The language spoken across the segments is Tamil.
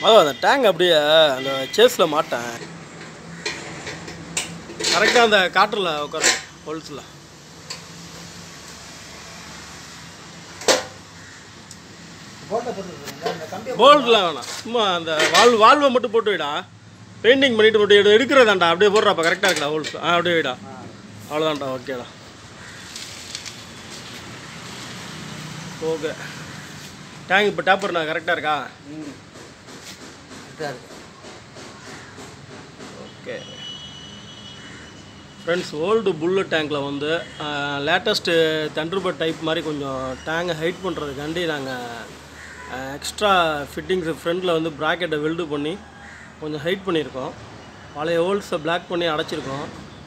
மதம் அந்த டேங்க் அப்படியே அந்த சேஸில் மாட்டேன் கரெக்டாக அந்த காற்றில் உட்காரு ஹோல்ஸில் போல்ட்டை போட்டு இந்த கம்பியை போல்ட்லாம் வேணாம் சும்மா அந்த வால்வ் வால்வை மட்டும் போட்டு விடா பெயிண்டிங் பண்ணிட்டு மட்டும் எடு எடுக்கிறதாண்டா அப்படியே போடுறாப்பா கரெக்டாக இருக்குடா ஹோல்ஸ் ஆ அப்படியே விடா அவ்வளோதான்டா ஓகேடா ஓகே டேங்க் இப்போ டேப்பர்ண்ணா கரெக்டாக இருக்கா ம் இருக்காது ஓகே ஃப்ரெண்ட்ஸ் ஓல்டு புல்லட் டேங்க்கில் வந்து லேட்டஸ்ட்டு தண்டர்பர்ட் டைப் மாதிரி கொஞ்சம் டேங்கை ஹைட் பண்ணுறதுக்காண்டி நாங்கள் எக்ஸ்ட்ரா ஃபிட்டிங்ஸ் ஃப்ரண்டில் வந்து ப்ராக்கெட்டை வெல்டு பண்ணி கொஞ்சம் ஹைட் பண்ணியிருக்கோம் பழைய ஹோல்ஸை பிளாக் பண்ணி அடைச்சிருக்கோம்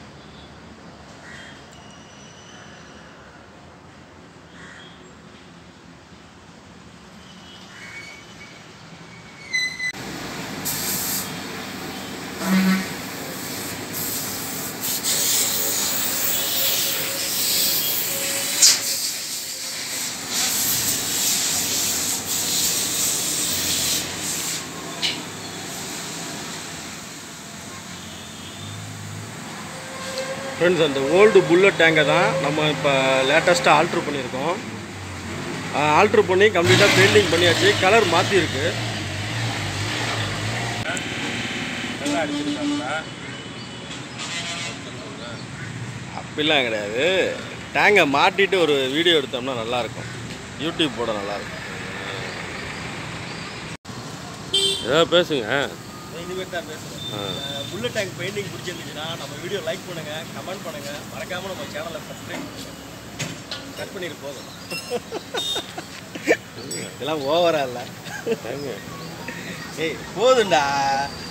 ஃப்ரெண்ட்ஸ் அந்த ஓல்டு புல்லட் டேங்கை தான் நம்ம இப்போ லேட்டஸ்ட்டாக ஆல்ட்ரு பண்ணியிருக்கோம் ஆல்ட்ரு பண்ணி கம்ப்ளீட்டாக பெயிண்டிங் பண்ணியாச்சு கலர் மாற்றிருக்கு அப்படிலாம் கிடையாது டேங்கை மாட்டிட்டு ஒரு வீடியோ எடுத்தோம்னா நல்லாயிருக்கும் யூடியூப் போட நல்லாயிருக்கும் ஏதாவது பேசுங்க இனிமேல் தான் பேசுகிறேன் ஆ புல்லட் டேங்க் பெயிண்டிங் பிடிச்சிருந்துச்சுன்னா நம்ம வீடியோ லைக் பண்ணுங்க கமெண்ட் பண்ணுங்க மறக்காம நம்ம சேனலை சப்ஸ்கிரைப் பண்ணுங்க கட் பண்ணிட்டு போதும் இதெல்லாம் ஓவரா இல்லை ஏய் போதும்டா